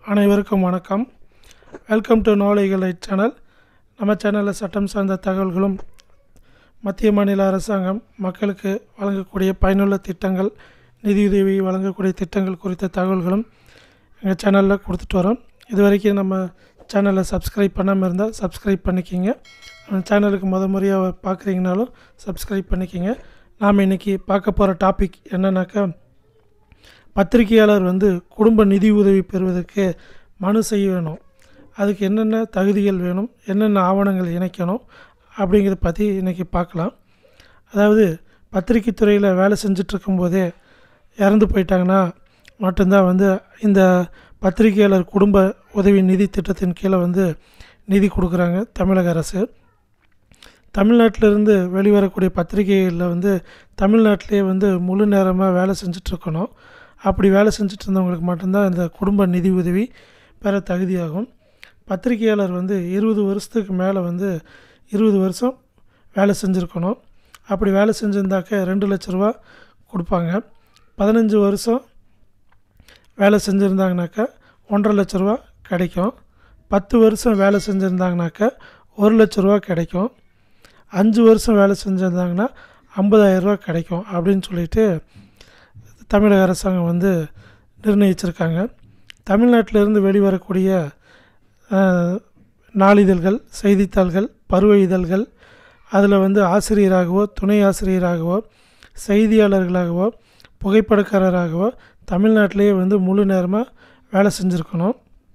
அனைவருக்கும் வணக்கம் welcome to நாளைகள் லைட் சேனல் நம்ம சேனலில் சட்டம் சார்ந்த தகவல்களும் மத்திய மாநில அரசாங்கம் மக்களுக்கு வழங்கக்கூடிய பயனுள்ள திட்டங்கள் நிதியுதவி வழங்கக்கூடிய திட்டங்கள் குறித்த தகவல்களும் எங்கள் சேனலில் கொடுத்துட்டு வரோம் இது வரைக்கும் நம்ம சேனலை சப்ஸ்கிரைப் பண்ணாமல் இருந்தால் சப்ஸ்கிரைப் பண்ணிக்கிங்க நம்ம சேனலுக்கு முத முறையாக பார்க்குறீங்கனாலும் சப்ஸ்கிரைப் பண்ணிக்கிங்க நாம் இன்றைக்கி பார்க்க போகிற டாபிக் என்னன்னாக்கா பத்திரிகையாளர் வந்து குடும்ப நிதி உதவி பெறுவதற்கு மனு செய்ய வேணும் அதுக்கு என்னென்ன தகுதிகள் வேணும் என்னென்ன ஆவணங்கள் இணைக்கணும் அப்படிங்கிறத பற்றி இன்றைக்கி பார்க்கலாம் அதாவது பத்திரிக்கை துறையில் வேலை செஞ்சிட்ருக்கும்போதே இறந்து போயிட்டாங்கன்னா மட்டும்தான் வந்து இந்த பத்திரிகையாளர் குடும்ப உதவி நிதி திட்டத்தின் கீழே வந்து நிதி கொடுக்குறாங்க தமிழக அரசு தமிழ்நாட்டிலிருந்து வெளிவரக்கூடிய பத்திரிகைகளில் வந்து தமிழ்நாட்டிலே வந்து முழு நேரமாக வேலை செஞ்சிட்ருக்கணும் அப்படி வேலை செஞ்சுட்டு இருந்தவங்களுக்கு மட்டும்தான் இந்த குடும்ப நிதி உதவி பெற தகுதியாகும் பத்திரிகையாளர் வந்து இருபது வருஷத்துக்கு மேலே வந்து இருபது வருஷம் வேலை செஞ்சுருக்கணும் அப்படி வேலை செஞ்சுருந்தாக்க ரெண்டு லட்ச ரூபா கொடுப்பாங்க பதினஞ்சு வருஷம் வேலை செஞ்சுருந்தாங்கனாக்கா ஒன்றரை லட்ச ரூபா கிடைக்கும் பத்து வருஷம் வேலை செஞ்சுருந்தாங்கனாக்கா ஒரு லட்ச ரூபா கிடைக்கும் அஞ்சு வருஷம் வேலை செஞ்சுருந்தாங்கன்னா ஐம்பதாயிரரூவா கிடைக்கும் அப்படின்னு சொல்லிட்டு தமிழக அரசாங்கம் வந்து நிர்ணயிச்சிருக்காங்க தமிழ்நாட்டிலிருந்து வெளிவரக்கூடிய அஹ், நாளிதழ்கள் செய்தித்தாள்கள் பருவ இதழ்கள் அதில் வந்து ஆசிரியராகவோ துணை ஆசிரியராகவோ செய்தியாளர்களாகவோ புகைப்படக்காரராகவோ தமிழ்நாட்டிலேயே வந்து முழு நேரமாக வேலை செஞ்சுருக்கணும்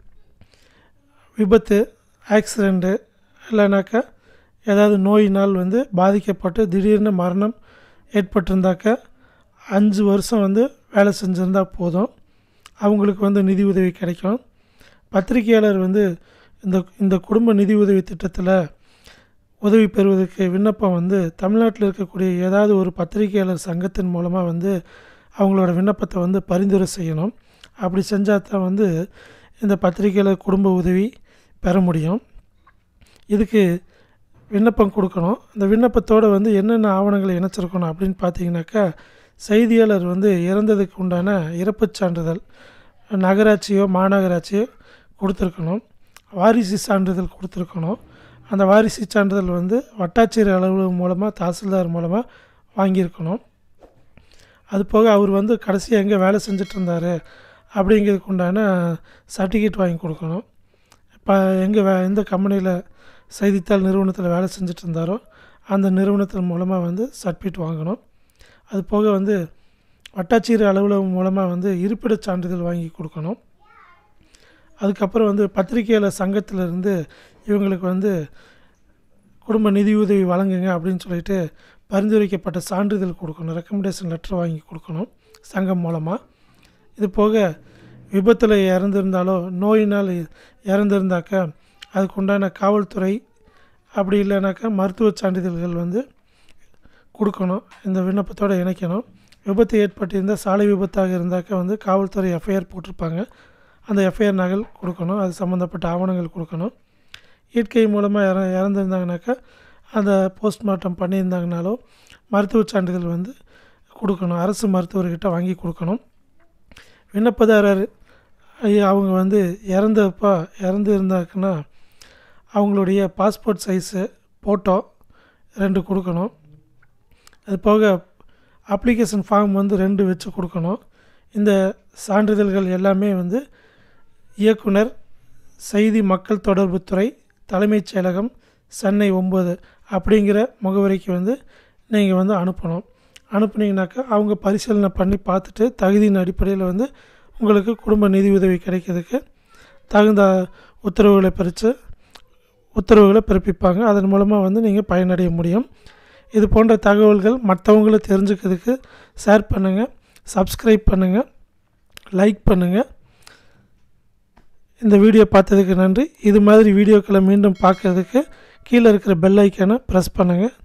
விபத்து ஆக்சிடெண்ட்டு இல்லைனாக்கா ஏதாவது நோயினால் வந்து பாதிக்கப்பட்டு திடீர்னு மரணம் ஏற்பட்டிருந்தாக்க அஞ்சு வருஷம் வந்து வேலை செஞ்சுருந்தா போதும் அவங்களுக்கு வந்து நிதி உதவி கிடைக்கும் பத்திரிகையாளர் வந்து இந்த இந்த குடும்ப நிதி உதவி திட்டத்தில் உதவி பெறுவதற்கு விண்ணப்பம் வந்து தமிழ்நாட்டில் இருக்கக்கூடிய ஏதாவது ஒரு பத்திரிகையாளர் சங்கத்தின் மூலமாக வந்து அவங்களோட விண்ணப்பத்தை வந்து பரிந்துரை செய்யணும் அப்படி செஞ்சால் தான் வந்து இந்த பத்திரிகையாளர் குடும்ப உதவி பெற முடியும் இதுக்கு விண்ணப்பம் கொடுக்கணும் இந்த விண்ணப்பத்தோடு வந்து என்னென்ன ஆவணங்களை இணைச்சிருக்கணும் அப்படின்னு பார்த்தீங்கன்னாக்கா செய்தியாளர் வந்து இறந்ததுக்கு உண்டான இறப்புச் சான்றிதழ் நகராட்சியோ மாநகராட்சியோ கொடுத்துருக்கணும் வாரிசு சான்றிதழ் கொடுத்துருக்கணும் அந்த வாரிசு சான்றிதழ் வந்து வட்டாட்சியர் அலுவலகம் மூலமாக தாசில்தார் மூலமாக வாங்கியிருக்கணும் அது போக அவர் வந்து கடைசியாக எங்கே வேலை செஞ்சுட்டு இருந்தார் அப்படிங்கிறதுக்கு உண்டான சர்டிஃபிகேட் வாங்கி கொடுக்கணும் இப்போ எங்கே வே எந்த கம்பெனியில் செய்தித்தாள் நிறுவனத்தில் வேலை செஞ்சுட்டு இருந்தாரோ அந்த நிறுவனத்தின் மூலமாக வந்து சர்டிஃபிகேட் வாங்கணும் அது போக வந்து வட்டாட்சியர் அலுவலகம் மூலமாக வந்து இருப்பிடச் சான்றிதழ் வாங்கி கொடுக்கணும் அதுக்கப்புறம் வந்து பத்திரிகையாளர் சங்கத்திலிருந்து இவங்களுக்கு வந்து குடும்ப நிதியுதவி வழங்குங்க அப்படின்னு சொல்லிட்டு பரிந்துரைக்கப்பட்ட சான்றிதழ் கொடுக்கணும் ரெக்கமெண்டேஷன் லெட்டர் வாங்கி கொடுக்கணும் சங்கம் மூலமாக இது போக விபத்தில் இறந்துருந்தாலோ நோயினால் இறந்துருந்தாக்கா அதுக்கு உண்டான காவல்துறை அப்படி இல்லைனாக்கா மருத்துவ சான்றிதழ்கள் வந்து கொடுக்கணும் இந்த விண்ணப்பத்தோடு இணைக்கணும் விபத்து ஏற்பட்டிருந்தால் சாலை விபத்தாக இருந்தாக்கா வந்து காவல்துறை எஃப்ஐஆர் போட்டிருப்பாங்க அந்த எஃப்ஐஆர் நகல் கொடுக்கணும் அது சம்மந்தப்பட்ட ஆவணங்கள் கொடுக்கணும் இயற்கை மூலமாக இற இறந்துருந்தாங்கனாக்கா அந்த போஸ்ட்மார்ட்டம் பண்ணியிருந்தாங்கனாலோ மருத்துவ சான்றிதழ் வந்து கொடுக்கணும் அரசு மருத்துவர்கிட்ட வாங்கி கொடுக்கணும் விண்ணப்பதாரர் ஐயா, அவங்க வந்து இறந்தப்பா இறந்து இருந்தாக்குன்னா அவங்களுடைய பாஸ்போர்ட் சைஸு ஃபோட்டோ ரெண்டு கொடுக்கணும் அது போக அப்ளிகேஷன் ஃபார்ம் வந்து ரெண்டு வச்சு கொடுக்கணும் இந்த சான்றிதழ்கள் எல்லாமே வந்து இயக்குனர் செய்தி மக்கள் தொடர்புத்துறை தலைமைச் செயலகம் சென்னை ஒம்பது அப்படிங்கிற முகவரிக்கு வந்து நீங்கள் வந்து அனுப்பணும் அனுப்புனீங்கனாக்கா அவங்க பரிசீலனை பண்ணி பார்த்துட்டு தகுதியின் அடிப்படையில் வந்து உங்களுக்கு குடும்ப நிதி உதவி கிடைக்கிறதுக்கு தகுந்த உத்தரவுகளை பிரித்து உத்தரவுகளை பிறப்பிப்பாங்க அதன் மூலமாக வந்து நீங்கள் பயனடைய முடியும் இது போன்ற தகவல்கள் மற்றவங்கள தெரிஞ்சுக்கிறதுக்கு ஷேர் பண்ணுங்கள் சப்ஸ்கிரைப் பண்ணுங்கள் லைக் பண்ணுங்கள் இந்த வீடியோ பார்த்ததுக்கு நன்றி இது மாதிரி வீடியோக்களை மீண்டும் பார்க்கறதுக்கு கீழே இருக்கிற பெல் ஐக்கானை ப்ரெஸ் பண்ணுங்கள்